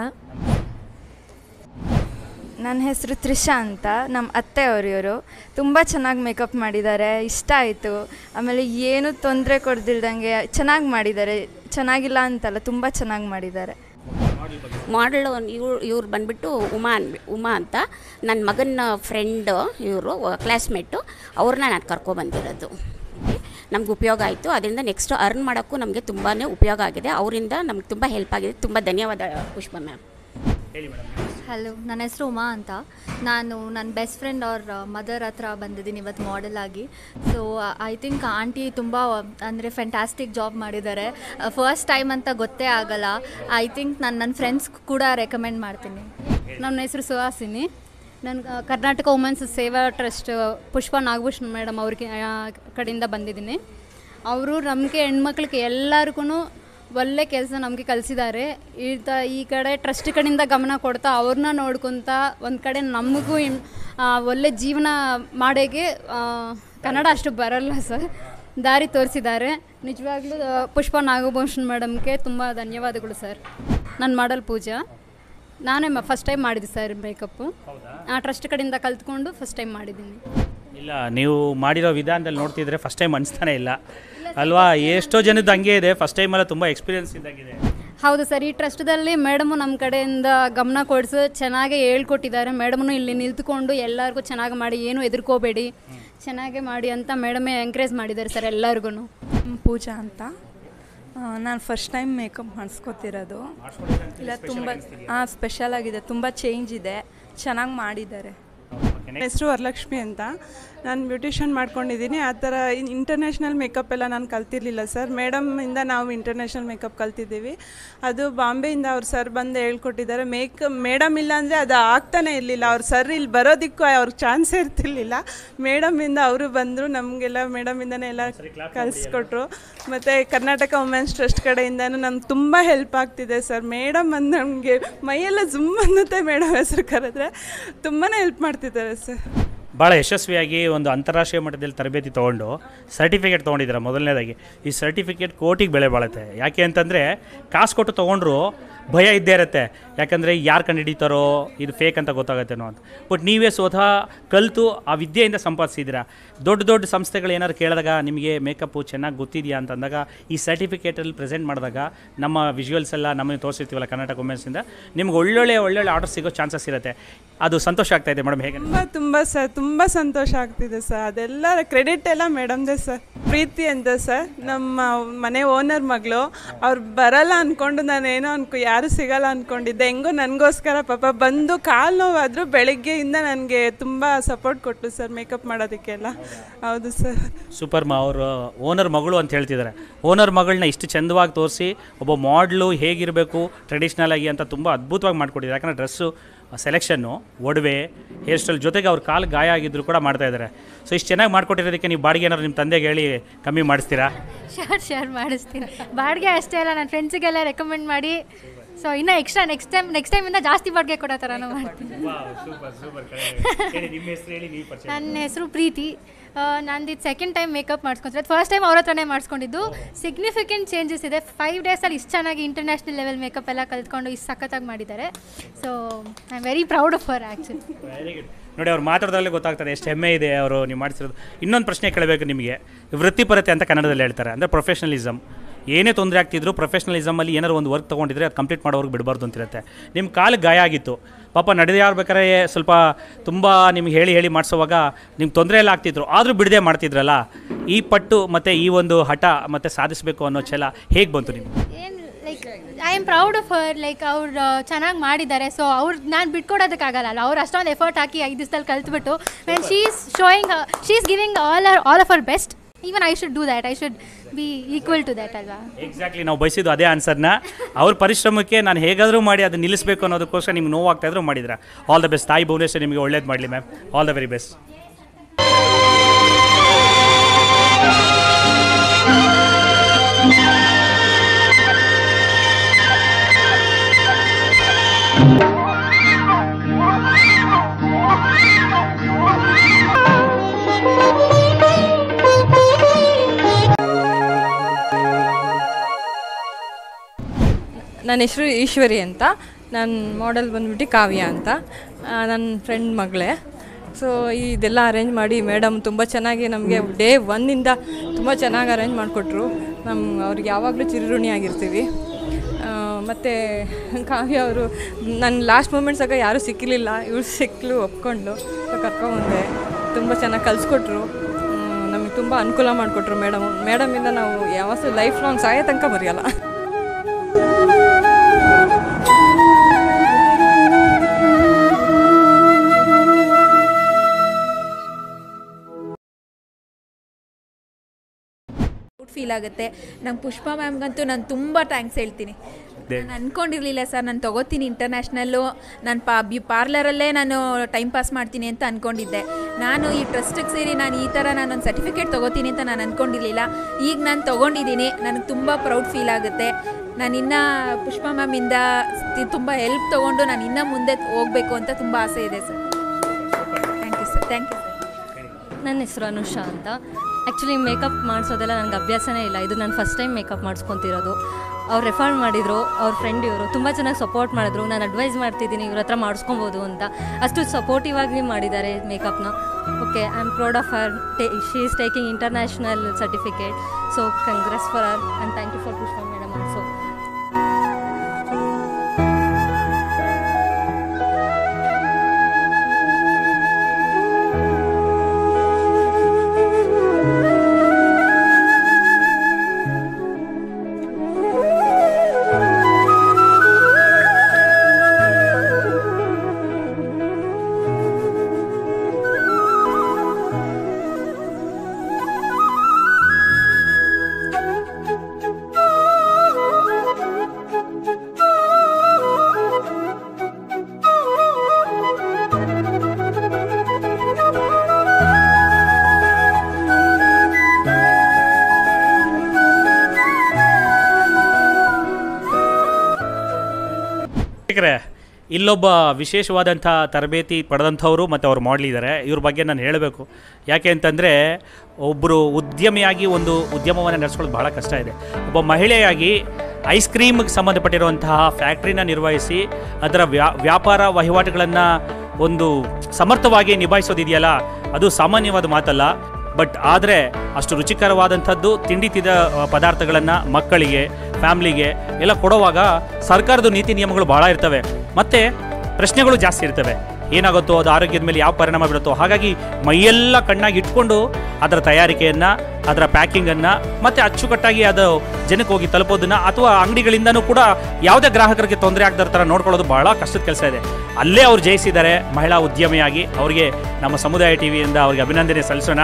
ನನ್ನ ಹೆಸರು ತ್ರಿಷಾ ಅಂತ ನಮ್ಮ ಅತ್ತೆಯವರು ಇವರು ತುಂಬ ಚೆನ್ನಾಗಿ ಮೇಕಪ್ ಮಾಡಿದ್ದಾರೆ ಇಷ್ಟ ಆಯಿತು ಆಮೇಲೆ ಏನು ತೊಂದರೆ ಕೊಡ್ದಿಲ್ದಂಗೆ ಚೆನ್ನಾಗಿ ಮಾಡಿದ್ದಾರೆ ಚೆನ್ನಾಗಿಲ್ಲ ಅಂತಲ್ಲ ತುಂಬ ಚೆನ್ನಾಗಿ ಮಾಡಿದ್ದಾರೆ ಮಾಡಲು ಇವ್ರು ಇವ್ರು ಬಂದ್ಬಿಟ್ಟು ಉಮಾ ಅನ್ಬಿ ಉಮಾ ಅಂತ ನನ್ನ ಮಗನ ಫ್ರೆಂಡು ಇವರು ಕ್ಲಾಸ್ಮೇಟು ಅವ್ರನ್ನ ನಾನು ಕರ್ಕೊಬಂದಿರೋದು ನಮ್ಗೆ ಉಪಯೋಗ ಆಯಿತು ಅದರಿಂದ ನೆಕ್ಸ್ಟ್ ಅರ್ನ್ ಮಾಡೋಕ್ಕೂ ನಮಗೆ ತುಂಬಾ ಉಪಯೋಗ ಆಗಿದೆ ಅವರಿಂದ ನಮ್ಗೆ ತುಂಬ ಹೆಲ್ಪ್ ಆಗಿದೆ ತುಂಬ ಧನ್ಯವಾದ ಪುಷ್ಪ ಮ್ಯಾಮ್ ಹೇಳಿ ಮೇಡಮ್ ಹಲೋ ನನ್ನ ಹೆಸರು ಉಮಾ ಅಂತ ನಾನು ನನ್ನ ಬೆಸ್ಟ್ ಫ್ರೆಂಡ್ ಅವ್ರ ಮದರ್ ಹತ್ರ ಬಂದಿದ್ದೀನಿ ಇವತ್ತು ಮಾಡೆಲ್ ಆಗಿ ಸೊ ಐ ಥಿಂಕ್ ಆಂಟಿ ತುಂಬ ಅಂದರೆ ಫೆಂಟಾಸ್ಟಿಕ್ ಜಾಬ್ ಮಾಡಿದ್ದಾರೆ ಫಸ್ಟ್ ಟೈಮ್ ಅಂತ ಗೊತ್ತೇ ಆಗಲ್ಲ ಐ ಥಿಂಕ್ ನಾನು ನನ್ನ ಫ್ರೆಂಡ್ಸ್ ಕೂಡ ರೆಕಮೆಂಡ್ ಮಾಡ್ತೀನಿ ನನ್ನ ಹೆಸರು ಸುಹಾಸಿನಿ ನಾನು Karnataka women's Seva trust Pushpa Nagabhushan madam ಅವ್ರಿಗೆ ಆ, ಕಡೆಯಿಂದ ಬಂದಿದ್ದೀನಿ ಅವರು ನಮಗೆ ಹೆಣ್ಮಕ್ಳಿಗೆ ಎಲ್ಲರಿಗೂ ಒಳ್ಳೆ ಕೆಲಸ ನಮಗೆ ಕಲಿಸಿದ್ದಾರೆ ಈ ತ ಈ ಕಡೆ ಟ್ರಸ್ಟ್ ಕಡೆಯಿಂದ ಗಮನ ಕೊಡ್ತಾ ಅವ್ರನ್ನ ನೋಡ್ಕೊತ ಒಂದು ಕಡೆ ನಮಗೂ ಇನ್- ಆ, ಒಳ್ಳೆ ಜೀವನ ಮಾಡೋಕ್ಕೆ ಆ, ಕನ್ನಡ ಅಷ್ಟು ಬರಲ್ಲ ಸರ್ ದಾರಿ ತೋರಿಸಿದ್ದಾರೆ ನಿಜವಾಗ್ಲೂ ಆ, ಪುಷ್ಪ ನಾಗಭೂಷಣ್ ಮೇಡಮ್ಗೆ ತುಂಬ ಧನ್ಯವಾದಗಳು ಸರ್ ನನ್ನ ಮಾಡಲ್ ಪೂಜಾ ನಾನೇ ಫಸ್ಟ್ ಟೈಮ್ ಮಾಡಿದ್ದೆ ಸರ್ ಮೇಕಪ್ಪು ಆ ಟ್ರಸ್ಟ್ ಕಡೆಯಿಂದ ಕಲ್ತ್ಕೊಂಡು ಫಸ್ಟ್ ಟೈಮ್ ಮಾಡಿದ್ದೀನಿ ಇಲ್ಲ ನೀವು ಮಾಡಿರೋ ವಿಧಾನದಲ್ಲಿ ನೋಡ್ತಿದ್ರೆ ಫಸ್ಟ್ ಟೈಮ್ ಅನಿಸ್ತಾನೆ ಇಲ್ಲ ಅಲ್ವಾ ಎಷ್ಟೋ ಜನದ್ದು ಹಂಗೆ ಇದೆ ಫಸ್ಟ್ ಟೈಮೆಲ್ಲ ತುಂಬ ಎಕ್ಸ್ಪೀರಿಯನ್ಸ್ ಇದ್ದಾಗಿದೆ ಹೌದು ಸರ್ ಈ ಟ್ರಸ್ಟ್ದಲ್ಲಿ ಮೇಡಮು ನಮ್ಮ ಕಡೆಯಿಂದ ಗಮನ ಕೊಡಿಸಿ ಚೆನ್ನಾಗಿ ಹೇಳ್ಕೊಟ್ಟಿದ್ದಾರೆ ಮೇಡಮ್ನು ಇಲ್ಲಿ ನಿಂತ್ಕೊಂಡು ಎಲ್ಲರಿಗೂ ಚೆನ್ನಾಗಿ ಮಾಡಿ ಏನು ಹೆದರ್ಕೋಬೇಡಿ ಚೆನ್ನಾಗೇ ಮಾಡಿ ಅಂತ ಮೇಡಮೇ ಎಂಕರೇಜ್ ಮಾಡಿದ್ದಾರೆ ಸರ್ ಎಲ್ಲರಿಗೂ ಪೂಜಾ ಅಂತ ನಾನು ಫಸ್ಟ್ ಟೈಮ್ ಮೇಕಪ್ ಮಾಡಿಸ್ಕೊತಿರೋದು ಇಲ್ಲ ತುಂಬ ಹಾಂ ಸ್ಪೆಷಲ್ ಆಗಿದೆ ತುಂಬ ಚೇಂಜ್ ಇದೆ ಚೆನ್ನಾಗಿ ಮಾಡಿದ್ದಾರೆ ನನ್ನ ಹೆಸರು ವರಲಕ್ಷ್ಮಿ ಅಂತ ನಾನು ಬ್ಯೂಟಿಷಿಯನ್ ಮಾಡ್ಕೊಂಡಿದ್ದೀನಿ ಆ ಥರ ಇಂಟರ್ನ್ಯಾಷನಲ್ ಮೇಕಪ್ ಎಲ್ಲ ನಾನು ಕಲ್ತಿರ್ಲಿಲ್ಲ ಸರ್ ಮೇಡಮಿಂದ ನಾವು ಇಂಟರ್ನ್ಯಾಷನಲ್ ಮೇಕಪ್ ಕಲ್ತಿದ್ದೀವಿ ಅದು ಬಾಂಬೆಯಿಂದ ಅವ್ರು ಸರ್ ಬಂದು ಹೇಳ್ಕೊಟ್ಟಿದ್ದಾರೆ ಮೇಕ್ ಮೇಡಮ್ ಇಲ್ಲ ಅಂದರೆ ಅದು ಆಗ್ತಾನೆ ಇರಲಿಲ್ಲ ಅವ್ರು ಸರ್ ಇಲ್ಲಿ ಬರೋದಕ್ಕೂ ಅವ್ರಿಗೆ ಚಾನ್ಸೇ ಇರ್ತಿರ್ಲಿಲ್ಲ ಮೇಡಮಿಂದ ಅವರು ಬಂದರು ನಮಗೆಲ್ಲ ಮೇಡಮಿಂದನೇ ಎಲ್ಲ ಕಲಿಸ್ಕೊಟ್ರು ಮತ್ತು ಕರ್ನಾಟಕ ವುಮೆನ್ಸ್ ಟ್ರಸ್ಟ್ ಕಡೆಯಿಂದನೂ ನಮ್ಗೆ ತುಂಬ ಹೆಲ್ಪ್ ಆಗ್ತಿದೆ ಸರ್ ಮೇಡಮ್ ಅಂದು ನಮಗೆ ಮೈಯೆಲ್ಲ ಜುಮ್ ಅನ್ನುತ್ತೆ ಮೇಡಮ್ ಹೆಸರು ಕರೆದ್ರೆ ತುಂಬಾ ಹೆಲ್ಪ್ ಮಾಡ್ತಿದ್ದಾರೆ ಸರ್ ಭಾಳ ಯಶಸ್ವಿಯಾಗಿ ಒಂದು ಅಂತಾರಾಷ್ಟ್ರೀಯ ಮಟ್ಟದಲ್ಲಿ ತರಬೇತಿ ತೊಗೊಂಡು ಸರ್ಟಿಫಿಕೇಟ್ ತೊಗೊಂಡಿದ್ದಾರೆ ಮೊದಲನೇದಾಗಿ ಈ ಸರ್ಟಿಫಿಕೇಟ್ ಕೋಟಿಗೆ ಬೆಲೆ ಬಾಳುತ್ತೆ ಯಾಕೆ ಅಂತಂದರೆ ಕಾಸು ಕೊಟ್ಟು ತೊಗೊಂಡ್ರು ಭಯ ಇದ್ದೇ ಇರುತ್ತೆ ಯಾಕಂದರೆ ಯಾರು ಕಂಡುಹಿಡಿತಾರೋ ಇದು ಫೇಕ್ ಅಂತ ಗೊತ್ತಾಗತ್ತೇನೋ ಅಂತ ಬಟ್ ನೀವೇ ಸ್ವತಃ ಕಲಿತು ಆ ವಿದ್ಯೆಯಿಂದ ಸಂಪಾದಿಸಿದ್ದೀರಾ ದೊಡ್ಡ ದೊಡ್ಡ ಸಂಸ್ಥೆಗಳು ಏನಾದ್ರು ಕೇಳಿದಾಗ ನಿಮಗೆ ಮೇಕಪ್ಪು ಚೆನ್ನಾಗಿ ಗೊತ್ತಿದೆಯಾ ಅಂತಂದಾಗ ಈ ಸರ್ಟಿಫಿಕೇಟಲ್ಲಿ ಪ್ರೆಸೆಂಟ್ ಮಾಡಿದಾಗ ನಮ್ಮ ವಿಜುವಲ್ಸ್ ಎಲ್ಲ ನಮಗೆ ತೋರಿಸಿರ್ತೀವಲ್ಲ ಕರ್ನಾಟಕ ವುಮೆನ್ಸಿಂದ ನಿಮ್ಗೆ ಒಳ್ಳೊಳ್ಳೆ ಒಳ್ಳೊಳ್ಳೆ ಆರ್ಡರ್ ಸಿಗೋ ಚಾನ್ಸಸ್ ಇರುತ್ತೆ ಅದು ಸಂತೋಷ ಆಗ್ತಾ ಇದೆ ಮೇಡಮ್ ಹೇಗೆ ತುಂಬ ತುಂಬ ಸರ್ ತುಂಬ ಸಂತೋಷ ಆಗ್ತಿದೆ ಸರ್ ಅದೆಲ್ಲ ಕ್ರೆಡಿಟ್ ಎಲ್ಲ ಮೇಡಮ್ದೇ ಸರ್ ಪ್ರೀತಿ ಅಂತ ಸರ್ ನಮ್ಮ ಮನೆ ಓನರ್ ಮಗಳು ಅವ್ರು ಬರಲ್ಲ ಅಂದ್ಕೊಂಡು ನಾನೇನೋ ಅನ್ಕೊ ಯಾರು ಸಿಗಲ್ಲ ಅಂದ್ಕೊಂಡಿದ್ದೆ ಹೆಂಗೋ ನನಗೋಸ್ಕರ ಪಾಪ ಬಂದು ಕಾಲು ನೋವಾದರೂ ಬೆಳಿಗ್ಗೆಯಿಂದ ನನಗೆ ತುಂಬ ಸಪೋರ್ಟ್ ಕೊಟ್ಟು ಸರ್ ಮೇಕಪ್ ಮಾಡೋದಕ್ಕೆಲ್ಲ ಹೌದು ಸರ್ ಸೂಪರ್ ಮಾ ಅವರು ಓನರ್ ಮಗಳು ಅಂತ ಹೇಳ್ತಿದ್ದಾರೆ ಓನರ್ ಮಗಳನ್ನ ಇಷ್ಟು ಚಂದವಾಗಿ ತೋರಿಸಿ ಒಬ್ಬ ಮಾಡ್ಲು ಹೇಗಿರಬೇಕು ಟ್ರೆಡಿಷ್ನಲ್ ಆಗಿ ಅಂತ ತುಂಬ ಅದ್ಭುತವಾಗಿ ಮಾಡ್ಕೊಟ್ಟಿದ್ದಾರೆ ಯಾಕಂದರೆ ಡ್ರೆಸ್ಸು ಸೆಲೆಕ್ಷನ್ನು ಒಡವೆ ಹೇರ್ ಸ್ಟೈಲ್ ಜೊತೆಗೆ ಅವ್ರ ಕಾಲು ಗಾಯ ಆಗಿದ್ರು ಕೂಡ ಮಾಡ್ತಾ ಇದ್ದಾರೆ ಸೊ ಇಷ್ಟು ಚೆನ್ನಾಗಿ ಮಾಡ್ಕೊಟ್ಟಿರೋದಕ್ಕೆ ನೀವು ಬಾಡಿಗೆ ಏನಾದ್ರು ನಿಮ್ಮ ತಂದೆಗೆ ಹೇಳಿ ಕಮ್ಮಿ ಮಾಡಿಸ್ತೀರಾ ಶೇರ್ ಶೇರ್ ಮಾಡಿಸ್ತೀನಿ ಬಾಡಿಗೆ ಅಷ್ಟೇ ಅಲ್ಲ ನನ್ನ ಫ್ರೆಂಡ್ಸಿಗೆಲ್ಲ ರೆಕಮೆಂಡ್ ಮಾಡಿ ಸೊ ಇನ್ನೂ ಎಕ್ಸ್ಟ್ರಾ ನೆಕ್ಸ್ಟ್ ಟೈಮ್ ನೆಕ್ಸ್ಟ್ ಟೈಮಿಂದ ಜಾಸ್ತಿ ಬಾಡಿಗೆ ಕೊಡೋ ಥರನೂ ಮಾಡ್ತೀನಿ ನನ್ನ ಹೆಸರು ಪ್ರೀತಿ ನಂದು ಇದು ಸೆಕೆಂಡ್ ಟೈಮ್ ಮೇಕಪ್ ಮಾಡಿಸ್ಕೊಂತಾರೆ ಫಸ್ಟ್ ಟೈಮ್ ಅವ್ರ ಹತ್ರನೇ ಮಾಡಿಸ್ಕೊಂಡಿದ್ದು ಸಿಗ್ನಿಫಿಕೆಂಟ್ ಚೇಂಜಸ್ ಇದೆ ಫೈವ್ ಡೇಸಲ್ಲಿ ಇಷ್ಟು ಚೆನ್ನಾಗಿ ಇಂಟರ್ನ್ಯಾಷನಲ್ ಲೆವೆಲ್ ಮೇಕಪ್ ಎಲ್ಲ ಕಲ್ತ್ಕೊಂಡು ಇಷ್ಟು ಸಖತ್ತಾಗಿ ಮಾಡಿದ್ದಾರೆ so I am very proud of our actually very good ನೋಡಿ ಅವ್ರು ಮಾತಾಡೋದ್ರಲ್ಲೇ ಗೊತ್ತಾಗ್ತದೆ ಎಷ್ಟು ಹೆಮ್ಮೆ ಇದೆ ಅವರು ನೀವು ಮಾಡಿಸಿರೋದು ಇನ್ನೊಂದು ಪ್ರಶ್ನೆ ಕೇಳಬೇಕು ನಿಮಗೆ ವೃತ್ತಿಪರತೆ ಅಂತ ಕನ್ನಡದಲ್ಲಿ ಹೇಳ್ತಾರೆ ಅಂದರೆ ಪ್ರೊಫೆಷನಲಿಸಮ್ ಏನೇ ತೊಂದರೆ ಆಗ್ತಿದ್ರು ಪ್ರೊಫೆಷನಲಿಸಮಲ್ಲಿ ಏನಾದ್ರು ಒಂದು ವರ್ಕ್ ತೊಗೊಂಡಿದ್ರೆ ಅದು ಕಂಪ್ಲೀಟ್ ಮಾಡೋರ್ಗೆ ಬಿಡಬಾರ್ದು ಅಂತಿರುತ್ತೆ ನಿಮ್ಮ ಕಾಲಿಗೆ ಗಾಯ ಆಗಿತ್ತು ಪಾಪ ನಡೆದೇ ಆಗ್ಬೇಕಾದ್ರೆ ಸ್ವಲ್ಪ ತುಂಬ ನಿಮ್ಗೆ ಹೇಳಿ ಹೇಳಿ ಮಾಡಿಸೋವಾಗ ನಿಮ್ಗೆ ತೊಂದರೆ ಎಲ್ಲ ಆಗ್ತಿದ್ರು ಆದರೂ ಬಿಡದೆ ಮಾಡ್ತಿದ್ರಲ್ಲ ಈ ಪಟ್ಟು ಮತ್ತು ಈ ಒಂದು ಹಠ ಮತ್ತು ಸಾಧಿಸಬೇಕು ಅನ್ನೋ ಛಲ ಹೇಗೆ ಬಂತು ನಿಮ್ಗೆ ಏನು like I am proud of her like ಅವ್ರು ಚೆನ್ನಾಗಿ ಮಾಡಿದ್ದಾರೆ ಸೊ ಅವ್ರು ನಾನು ಬಿಟ್ಕೊಡೋದಕ್ಕಾಗಲ್ಲ ಅವ್ರು ಅಷ್ಟೊಂದು ಎಫರ್ಟ್ ಹಾಕಿ ಐದು ದಿವಸದಲ್ಲಿ ಕಲ್ತ್ಬಿಟ್ಟು when she is showing she is giving all are all of our best even I should do that I should be equal to that ಅಲ್ವಾ ಎಕ್ಸಾಕ್ಟ್ಲಿ ನಾವು ಬಯಸಿದ್ದು ಅದೇ ಆನ್ಸರ್ನ ಅವ್ರ ಪರಿಶ್ರಮಕ್ಕೆ ನಾನು ಹೇಗಾದರೂ ಮಾಡಿ ಅದು ನಿಲ್ಲಿಸಬೇಕು ಅನ್ನೋದಕ್ಕೋಸ್ಕರ ನಿಮ್ಗೆ ನೋವಾಗ್ತಾ ಇದ್ರು ಮಾಡಿದ್ರ ಆಲ್ ದ ಬೆಸ್ಟ್ ತಾಯಿ ಭುವನೇಶ್ವರ್ ನಿಮಗೆ ಒಳ್ಳೇದು ಮಾಡಲಿ ma'am all the very best ನನ್ನ ಹೆಸರು ಈಶ್ವರಿ ಅಂತ ನನ್ನ ಮಾಡೆಲ್ ಬಂದ್ಬಿಟ್ಟು ಕಾವ್ಯ ಅಂತ ನನ್ನ ಫ್ರೆಂಡ್ ಮಗಳೇ ಸೊ ಇದೆಲ್ಲ ಅರೇಂಜ್ ಮಾಡಿ ಮೇಡಮ್ ತುಂಬ ಚೆನ್ನಾಗಿ ನಮಗೆ ಡೇ ಒನ್ನಿಂದ ತುಂಬ ಚೆನ್ನಾಗಿ ಅರೇಂಜ್ ಮಾಡಿಕೊಟ್ರು ನಮ್ಮ ಅವ್ರಿಗೆ ಯಾವಾಗಲೂ ಚಿರಋಣಿ ಆಗಿರ್ತೀವಿ ಮತ್ತು ಕಾವ್ಯ ಅವರು ನನ್ನ ಲಾಸ್ಟ್ ಮೂಮೆಂಟ್ಸಾಗ ಯಾರೂ ಸಿಕ್ಕಿರಲಿಲ್ಲ ಇವಳು ಸಿಕ್ಕಲು ಒಪ್ಕೊಂಡು ಕರ್ಕೊಂಬಂದೆ ತುಂಬ ಚೆನ್ನಾಗಿ ಕಲಿಸ್ಕೊಟ್ರು ನಮಗೆ ತುಂಬ ಅನುಕೂಲ ಮಾಡಿಕೊಟ್ರು ಮೇಡಮ್ ಮೇಡಮಿಂದ ನಾವು ಯಾವತ್ತೂ ಲೈಫ್ ಲಾಂಗ್ ಸಾಯೋ ತನಕ ಬರೆಯಲ್ಲ ಫೀಲ್ ಆಗುತ್ತೆ ನಂಗೆ ಪುಷ್ಪ ಮ್ಯಾಮ್ಗಂತೂ ನಾನು ತುಂಬ ಥ್ಯಾಂಕ್ಸ್ ಹೇಳ್ತೀನಿ ನಾನು ಅಂದ್ಕೊಂಡಿರಲಿಲ್ಲ ಸರ್ ನಾನು ತೊಗೋತೀನಿ ಇಂಟರ್ನ್ಯಾಷನಲ್ಲು ನಾನು ಪಾ ಬ್ಯೂ ಪಾರ್ಲರಲ್ಲೇ ನಾನು ಟೈಮ್ ಪಾಸ್ ಮಾಡ್ತೀನಿ ಅಂತ ಅಂದ್ಕೊಂಡಿದ್ದೆ ನಾನು ಈ ಟ್ರಸ್ಟಿಗೆ ಸೇರಿ ನಾನು ಈ ಥರ ನಾನೊಂದು ಸರ್ಟಿಫಿಕೇಟ್ ತೊಗೋತೀನಿ ಅಂತ ನಾನು ಅಂದ್ಕೊಂಡಿರಲಿಲ್ಲ ಈಗ ನಾನು ತೊಗೊಂಡಿದ್ದೀನಿ ನನಗೆ ತುಂಬ ಪ್ರೌಡ್ ಫೀಲ್ ಆಗುತ್ತೆ ನಾನು ಇನ್ನೂ ಪುಷ್ಪ ಮ್ಯಾಮಿಂದ ತುಂಬ ಹೆಲ್ಪ್ ತೊಗೊಂಡು ನಾನು ಇನ್ನೂ ಮುಂದೆ ಹೋಗಬೇಕು ಅಂತ ತುಂಬ ಆಸೆ ಇದೆ sir thank you sir thank you sir ನನ್ನ ಹೆಸರು ಅನುಷಾ ಅಂತ ಆ್ಯಕ್ಚುಲಿ ಮೇಕಪ್ ಮಾಡಿಸೋದೆಲ್ಲ ನನಗೆ ಅಭ್ಯಾಸನೇ ಇಲ್ಲ ಇದು ನಾನು ಫಸ್ಟ್ ಟೈಮ್ ಮೇಕಪ್ ಮಾಡಿಸ್ಕೊತಿರೋದು ಅವ್ರು ರೆಫರ್ ಮಾಡಿದರು ಅವ್ರ ಫ್ರೆಂಡ್ ಇವರು ತುಂಬ ಚೆನ್ನಾಗಿ ಸಪೋರ್ಟ್ ಮಾಡಿದ್ರು ನಾನು ಅಡ್ವೈಸ್ ಮಾಡ್ತಿದ್ದೀನಿ ಇವ್ರ ಹತ್ರ ಮಾಡಿಸ್ಕೊಬೋದು ಅಂತ ಅಷ್ಟು ಸಪೋರ್ಟಿವ್ ಆಗಿ ಮಾಡಿದ್ದಾರೆ ಮೇಕಪ್ನ okay I am proud of her ಟೇ she is taking international certificate so congrats for her and thank you for Pushpa madam also ವೀಕ್ಷಕರೇ ಇಲ್ಲೊಬ್ಬ ವಿಶೇಷವಾದಂಥ ತರಬೇತಿ ಪಡೆದಂಥವರು ಮತ್ತು ಅವ್ರು ಮಾಡಲಿದ್ದಾರೆ ಇವ್ರ ಬಗ್ಗೆ ನಾನು ಹೇಳಬೇಕು ಯಾಕೆ ಅಂತಂದರೆ ಒಬ್ಬರು ಉದ್ಯಮಿಯಾಗಿ ಒಂದು ಉದ್ಯಮವನ್ನು ನಡೆಸ್ಕೊಳ್ಳೋದು ಬಹಳ ಕಷ್ಟ ಇದೆ ಒಬ್ಬ ಮಹಿಳೆಯಾಗಿ ಐಸ್ ಕ್ರೀಮ್ಗೆ ಸಂಬಂಧಪಟ್ಟಿರುವಂತಹ ಫ್ಯಾಕ್ಟ್ರಿನ ನಿರ್ವಹಿಸಿ ಅದರ ವ್ಯಾ ವ್ಯಾಪಾರ ವಹಿವಾಟುಗಳನ್ನು ಒಂದು ಸಮರ್ಥವಾಗಿ ನಿಭಾಯಿಸೋದಿದೆಯಲ್ಲ ಅದು ಸಾಮಾನ್ಯವಾದ ಮಾತಲ್ಲ ಬಟ್ ಆದರೆ ಅಷ್ಟು ರುಚಿಕರವಾದಂಥದ್ದು ತಿಂಡಿ ತಿದ ಪದಾರ್ಥಗಳನ್ನು ಮಕ್ಕಳಿಗೆ ಫ್ಯಾಮ್ಲಿಗೆ ಎಲ್ಲ ಕೊಡುವಾಗ ಸರ್ಕಾರದ ನೀತಿ ನಿಯಮಗಳು ಭಾಳ ಇರ್ತವೆ ಮತ್ತು ಪ್ರಶ್ನೆಗಳು ಜಾಸ್ತಿ ಇರ್ತವೆ ಏನಾಗುತ್ತೋ ಅದು ಆರೋಗ್ಯದ ಮೇಲೆ ಯಾವ ಪರಿಣಾಮ ಬೀರುತ್ತೋ ಹಾಗಾಗಿ ಮೈಯೆಲ್ಲ ಕಣ್ಣಾಗಿ ಇಟ್ಕೊಂಡು ಅದರ ತಯಾರಿಕೆಯನ್ನು ಅದರ ಪ್ಯಾಕಿಂಗನ್ನು ಮತ್ತು ಅಚ್ಚುಕಟ್ಟಾಗಿ ಅದು ಜನಕ್ಕೆ ಹೋಗಿ ತಲುಪೋದನ್ನು ಅಥವಾ ಅಂಗಡಿಗಳಿಂದನೂ ಕೂಡ ಯಾವುದೇ ಗ್ರಾಹಕರಿಗೆ ತೊಂದರೆ ಆಗದ ಥರ ನೋಡ್ಕೊಳ್ಳೋದು ಬಹಳ ಕಷ್ಟದ ಕೆಲಸ ಇದೆ ಅಲ್ಲೇ ಅವ್ರು ಜಯಿಸಿದ್ದಾರೆ ಮಹಿಳಾ ಉದ್ಯಮಿಯಾಗಿ ಅವರಿಗೆ ನಮ್ಮ ಸಮುದಾಯ ಟಿವಿಯಿಂದ ಅವರಿಗೆ ಅಭಿನಂದನೆ ಸಲ್ಲಿಸೋಣ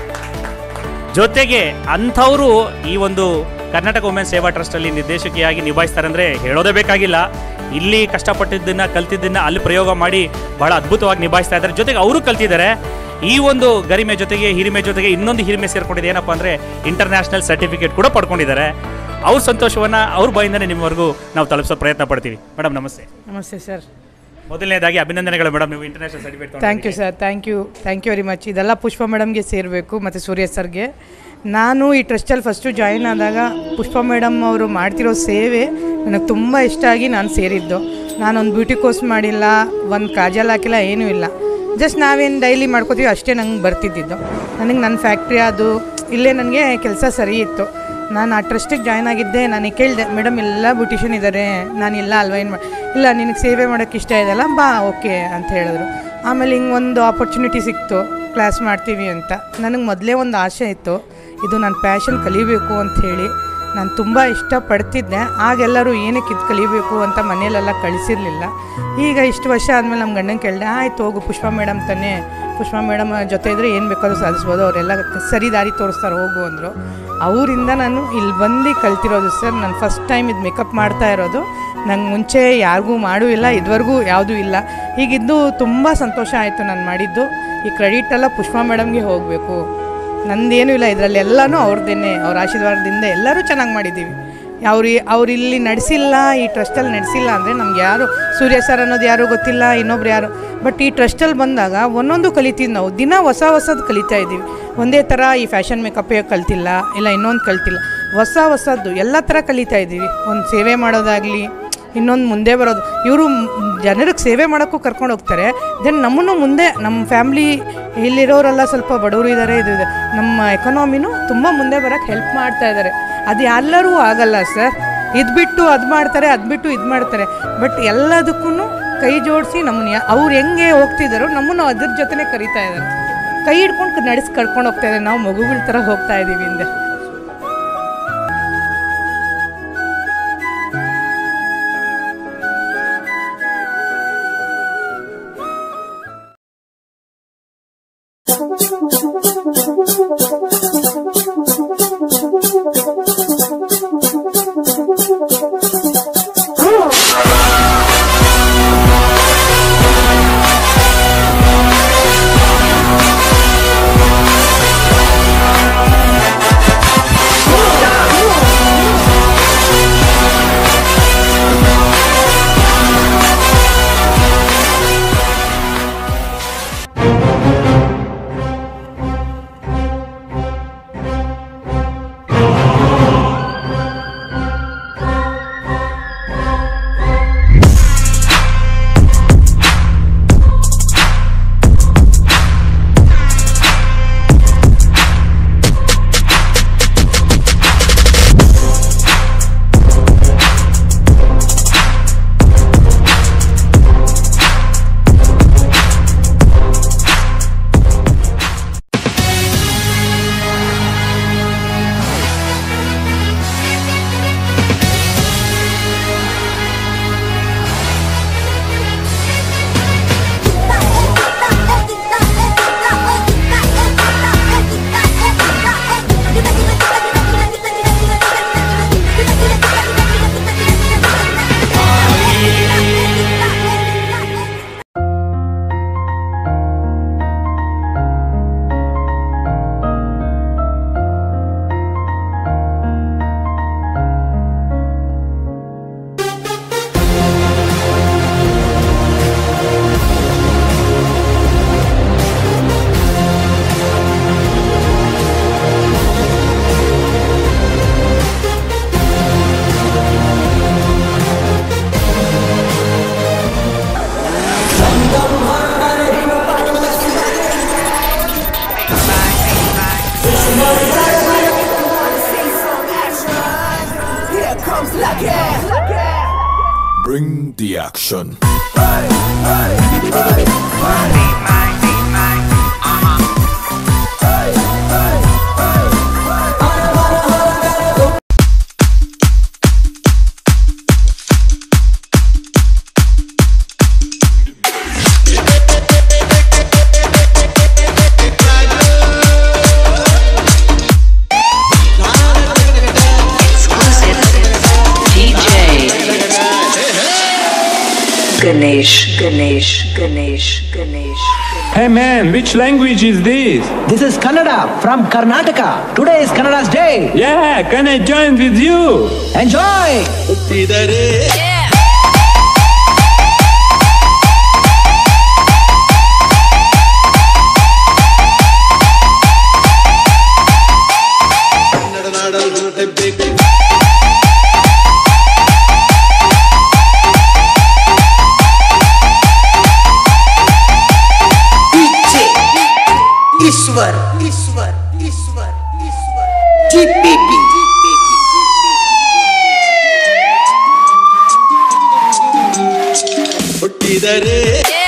ಜೊತೆಗೆ ಅಂಥವರು ಈ ಒಂದು ಕರ್ನಾಟಕ ವುಮೆನ್ ಸೇವಾ ಟ್ರಸ್ಟಲ್ಲಿ ನಿರ್ದೇಶಕಿಯಾಗಿ ನಿಭಾಯಿಸ್ತಾರೆ ಅಂದರೆ ಹೇಳೋದೇ ಬೇಕಾಗಿಲ್ಲ ಇಲ್ಲಿ ಕಷ್ಟಪಟ್ಟಿದ್ದನ್ನು ಕಲ್ತಿದ್ದನ್ನು ಅಲ್ಲಿ ಪ್ರಯೋಗ ಮಾಡಿ ಬಹಳ ಅದ್ಭುತವಾಗಿ ನಿಭಾಯಿಸ್ತಾ ಇದ್ದಾರೆ ಜೊತೆಗೆ ಅವರು ಕಲ್ತಿದ್ದಾರೆ ಈ ಒಂದು ಗರಿಮೆ ಜೊತೆಗೆ ಹಿರಿಮೆ ಜೊತೆಗೆ ಇನ್ನೊಂದು ಹಿರಿಮೆ ಸೇರ್ಕೊಂಡಿದೆ ಏನಪ್ಪ ಅಂದರೆ ಇಂಟರ್ನ್ಯಾಷನಲ್ ಸರ್ಟಿಫಿಕೇಟ್ ಕೂಡ ಪಡ್ಕೊಂಡಿದ್ದಾರೆ ಅವ್ರ ಸಂತೋಷವನ್ನು ಅವ್ರ ಬಾಯಿಂದನೇ ನಿಮ್ಮವರೆಗೂ ನಾವು ತಲುಪಿಸೋ ಪ್ರಯತ್ನ ಪಡ್ತೀವಿ ಮೇಡಮ್ ನಮಸ್ತೆ ನಮಸ್ತೆ ಸರ್ ಮೊದಲನೇದಾಗಿ ಅಭಿನಂದನೆಗಳು ಮೇಡಮ್ ನೀವು international certificate thank you sir thank you thank you very much ಇದೆಲ್ಲ ಪುಷ್ಪ ಮೇಡಮ್ಗೆ ಸೇರಬೇಕು ಮತ್ತು ಸೂರ್ಯ ಸರ್ಗೆ ನಾನು ಈ ಟ್ರಸ್ಟಲ್ಲಿ ಫಸ್ಟು ಜಾಯಿನ್ ಆದಾಗ ಪುಷ್ಪ ಮೇಡಮ್ ಅವರು ಮಾಡ್ತಿರೋ ಸೇವೆ ನನಗೆ ತುಂಬ ಇಷ್ಟ ಆಗಿ ನಾನು ಸೇರಿದ್ದು ನಾನೊಂದು ಬ್ಯೂಟಿ ಕೋರ್ಸ್ ಮಾಡಿಲ್ಲ ಒಂದು ಕಾಜಲ್ ಹಾಕಿಲ್ಲ ಏನೂ ಇಲ್ಲ ಜಸ್ಟ್ ನಾವೇನು ಡೈಲಿ ಮಾಡ್ಕೋತೀವಿ ಅಷ್ಟೇ ನಂಗೆ ಬರ್ತಿದ್ದಿದ್ದು ನನಗೆ ನನ್ನ ಫ್ಯಾಕ್ಟ್ರಿ ಅದು ಇಲ್ಲೇ ನನಗೆ ಕೆಲಸ ಸರಿ ಇತ್ತು ನಾನು ಆ ಟ್ರಸ್ಟಿಗೆ ಜಾಯ್ನ್ ಆಗಿದ್ದೆ ನನಗೆ ಕೇಳಿದೆ ಮೇಡಮ್ ಎಲ್ಲ ಬ್ಯೂಟಿಷಿಯನ್ ಇದ್ದಾರೆ ನಾನಿಲ್ಲ ಅಲ್ವಾ ಏನು ಮಾಡಿ ಇಲ್ಲ ನಿನಗೆ ಸೇವೆ ಮಾಡೋಕ್ಕೆ ಇಷ್ಟ ಇದೆಯಲ್ಲ ಬಾ ಓಕೆ ಅಂತ ಹೇಳಿದ್ರು ಆಮೇಲೆ ಹಿಂಗೆ ಒಂದು ಆಪರ್ಚುನಿಟಿ ಸಿಕ್ತು ಕ್ಲಾಸ್ ಮಾಡ್ತೀವಿ ಅಂತ ನನಗೆ ಮೊದಲೇ ಒಂದು ಆಸೆ ಇತ್ತು ಇದು ನನ್ನ ಪ್ಯಾಷನ್ ಕಲಿಬೇಕು ಅಂತ ಹೇಳಿ ನಾನು ತುಂಬ ಇಷ್ಟಪಡ್ತಿದ್ದೆ ಆಗೆಲ್ಲರೂ ಏನಕ್ಕೆ ಇದು ಕಲಿಬೇಕು ಅಂತ ಮನೆಯಲ್ಲೆಲ್ಲ ಕಳಿಸಿರಲಿಲ್ಲ ಈಗ ಇಷ್ಟು ವರ್ಷ ಆದಮೇಲೆ ನಮ್ಮ ಗಂಡನ ಕೇಳಿದೆ ಆಯ್ತು ಹೋಗು ಪುಷ್ಪ ಮೇಡಮ್ ತಾನೇ ಪುಷ್ಪ ಮೇಡಮ್ ಜೊತೆ ಇದ್ದರೆ ಏನು ಬೇಕಾದ್ರೂ ಸಾಧಿಸ್ಬೋದು ಅವರೆಲ್ಲ ಸರಿ ದಾರಿ ತೋರಿಸ್ತಾರೆ ಹೋಗು ಅಂದರು ಅವರಿಂದ ನಾನು ಇಲ್ಲಿ ಬಂದು ಕಲ್ತಿರೋದು ಸರ್ ನಾನು ಫಸ್ಟ್ ಟೈಮ್ ಇದು ಮೇಕಪ್ ಮಾಡ್ತಾ ಇರೋದು ನಂಗೆ ಮುಂಚೆ ಯಾರಿಗೂ ಮಾಡೂ ಇಲ್ಲ ಇದುವರೆಗೂ ಯಾವುದೂ ಇಲ್ಲ ಹೀಗಿದ್ದು ತುಂಬ ಸಂತೋಷ ಆಯಿತು ನಾನು ಮಾಡಿದ್ದು ಈ ಕ್ರೆಡಿಟ್ ಎಲ್ಲ ಪುಷ್ಪ ಮೇಡಮ್ಗೆ ಹೋಗಬೇಕು ನಂದೇನೂ ಇಲ್ಲ ಇದರಲ್ಲಿ ಎಲ್ಲನೂ ಅವ್ರದ್ದೇನೆ ಅವ್ರ ಆಶೀರ್ವಾದದಿಂದ ಎಲ್ಲರೂ ಚೆನ್ನಾಗಿ ಮಾಡಿದ್ದೀವಿ ಅವ್ರು ಅವ್ರು ಇಲ್ಲಿ ನಡೆಸಿಲ್ಲ ಈ ಟ್ರಸ್ಟಲ್ಲಿ ನಡೆಸಿಲ್ಲ ಅಂದರೆ ನಮ್ಗೆ ಯಾರು ಸೂರ್ಯ ಸರ್ ಅನ್ನೋದು ಯಾರೂ ಗೊತ್ತಿಲ್ಲ ಇನ್ನೊಬ್ರು ಯಾರು ಬಟ್ ಈ ಟ್ರಸ್ಟಲ್ಲಿ ಬಂದಾಗ ಒಂದೊಂದು ಕಲಿತೀವಿ ನಾವು ದಿನ ಹೊಸ ಹೊಸದು ಕಲಿತಾ ಇದ್ದೀವಿ ಒಂದೇ ಥರ ಈ ಫ್ಯಾಷನ್ ಮೇಕಪ್ಪೇ ಕಲ್ತಿಲ್ಲ ಇಲ್ಲ ಇನ್ನೊಂದು ಕಲ್ತಿಲ್ಲ ಹೊಸ ಹೊಸದ್ದು ಎಲ್ಲ ಥರ ಕಲಿತಾ ಇದ್ದೀವಿ ಒಂದು ಸೇವೆ ಮಾಡೋದಾಗಲಿ ಇನ್ನೊಂದು ಮುಂದೆ ಬರೋದು ಇವರು ಜನರಿಗೆ ಸೇವೆ ಮಾಡೋಕ್ಕೂ ಕರ್ಕೊಂಡು ಹೋಗ್ತಾರೆ ದೆನ್ ನಮ್ಮನ್ನು ಮುಂದೆ ನಮ್ಮ ಫ್ಯಾಮ್ಲಿ ಇಲ್ಲಿರೋರೆಲ್ಲ ಸ್ವಲ್ಪ ಬಡವರು ಇದ್ದಾರೆ ಇದು ಇದೆ ನಮ್ಮ ಎಕನಾಮಿನೂ ತುಂಬ ಮುಂದೆ ಬರೋಕ್ಕೆ ಹೆಲ್ಪ್ ಮಾಡ್ತಾ ಇದ್ದಾರೆ ಅದು ಎಲ್ಲರೂ ಆಗಲ್ಲ ಸರ್ ಇದು ಬಿಟ್ಟು ಅದು ಮಾಡ್ತಾರೆ ಅದು ಬಿಟ್ಟು ಇದು ಮಾಡ್ತಾರೆ ಬಟ್ ಎಲ್ಲದಕ್ಕೂ ಕೈ ಜೋಡಿಸಿ ನಮ್ಮನ್ನ ಅವ್ರು ಹೆಂಗೆ ಹೋಗ್ತಿದ್ದಾರೋ ನಮ್ಮನ್ನು ಅದ್ರ ಜೊತೆನೇ ಕರಿತಾ ಇದ್ದಾರೆ ಕೈ ಹಿಡ್ಕೊಂಡು ನಡೆಸಿ ಕರ್ಕೊಂಡು ಹೋಗ್ತಾ ಇದ್ದಾರೆ ನಾವು ಮಗುಗಳ ಥರ ಹೋಗ್ತಾ ಇದ್ದೀವಿ ಹಿಂದೆ Thank you. the action. Ganesh, Ganesh, Ganesh, Ganesh. Hey man, which language is this? This is Kannada from Karnataka. Today is Kannada's day. Yeah, can I join with you? Enjoy! पीछे ईश्वर ईश्वर ईश्वर ईश्वर जीपीपी ಹುಟ್ಟಿದರೆ